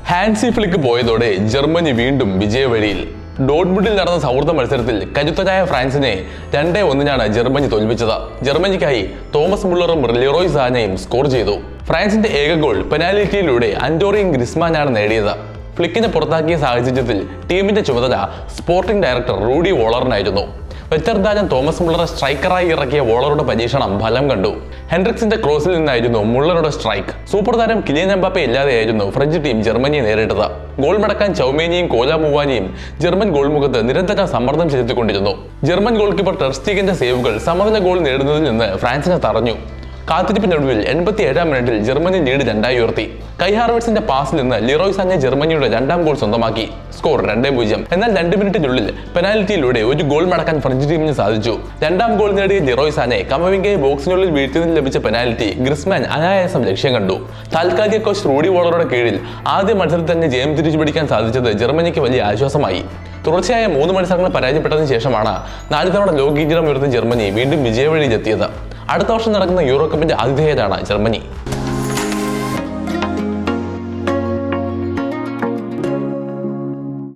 ഹാൻസി Flick പോയതോടെ Germany വീണ്ടും വിജയവഴിയിൽ ഡോട്ട്മുഡിൽ നടന്ന സൗഹൃദ മത്സരത്തിൽ കരുത്തരായ ഫ്രാൻസിനെ രണ്ടേ ഒന്നിനാണ് ജർമ്മനി തോൽപ്പിച്ചത് ജർമ്മനിക്കായി തോമസ് മുള്ളറും ലിറോയ് സാനയും സ്കോർ ചെയ്തു ഫ്രാൻസിന്റെ ഏക ഗോൾ പെനാൽറ്റിയിലൂടെ അന്റോറിയും ഗ്രിസ്മാനാണ് നേടിയത് ഫ്ലിക്കിനെ പുറത്താക്കിയ സാഹചര്യത്തിൽ ടീമിന്റെ ചുമതല സ്പോർട്ടിംഗ് ഡയറക്ടർ റൂഡി വോളറിനായിരുന്നു വെറ്റർദാജൻ തോമസ് മുള്ളറെ സ്ട്രൈക്കറായി ഇറക്കിയ വോളറുടെ പരീക്ഷണം ഫലം കണ്ടു ഹെൻഡ്രിക്സിന്റെ ക്രോസിൽ നിന്നായിരുന്നു മുള്ളറുടെ സ്ട്രൈക്ക് സൂപ്പർ താരം കിലിയൻ എംബാപ്പെ ഇല്ലാതെയായിരുന്നു ഫ്രഞ്ച് ടീം ജർമ്മനിയെ നേരിട്ടത് ഗോൾ മടക്കാൻ ചൗമേനിയും കോലാമുവാനിയും ജർമ്മൻ ഗോൾ മുഖത്ത് നിരന്തരം സമ്മർദ്ദം ചെലുത്തിക്കൊണ്ടിരുന്നു ജർമ്മൻ ഗോൾ കീപ്പർ ടെർസ്റ്റീഗന്റെ സേവുകൾ സമനില ഗോൾ നേടുന്നതിൽ നിന്ന് ഫ്രാൻസിനെ തടഞ്ഞു കാത്തിരിപ്പിനൊടുവിൽ എൺപത്തി ഏഴാം മിനിറ്റിൽ ജർമ്മനി ലീഡ് രണ്ടായി ഉയർത്തി കൈ ഹാർവേഴ്സിന്റെ പാസിൽ നിന്ന് ലിറോയ് സാനെ ജർമ്മനിയുടെ രണ്ടാം ഗോൾ സ്വന്തമാക്കി സ്കോർ രണ്ടേ പൂജ്യം എന്നാൽ രണ്ട് മിനിറ്റിനുള്ളിൽ പെനാൽറ്റിയിലൂടെ ഒരു ഗോൾ മടക്കാൻ ഫ്രഞ്ച് ടീമിന് സാധിച്ചു രണ്ടാം ഗോൾ നേടിയ ലിറോയ് സാനെ കമവിംഗയെ ബോക്സിനുള്ളിൽ വീഴ്ത്തിയതിന് ലഭിച്ച പെനാൽറ്റി ഗ്രിസ്മാൻ അനായാസം ലക്ഷ്യം കണ്ടു താൽക്കാലിക കോച്ച് റൂഡി വോളറുടെ കീഴിൽ ആദ്യ മത്സരത്തിൽ തന്നെ ജയം തിരിച്ചു പിടിക്കാൻ സാധിച്ചത് ജർമ്മനിക്ക് വലിയ ആശ്വാസമായി തുടർച്ചയായ മൂന്ന് മത്സരങ്ങൾ പരാജയപ്പെട്ടതിന് ശേഷമാണ് നാല് തവണ ലോക കിരീടം ഉയർത്തിയ ജർമ്മനി വീണ്ടും വിജയവഴിയിലെത്തിയത് അടുത്ത വർഷം നടക്കുന്ന യൂറോ കപ്പിന്റെ ആതിഥേയരാണ് ജർമ്മനി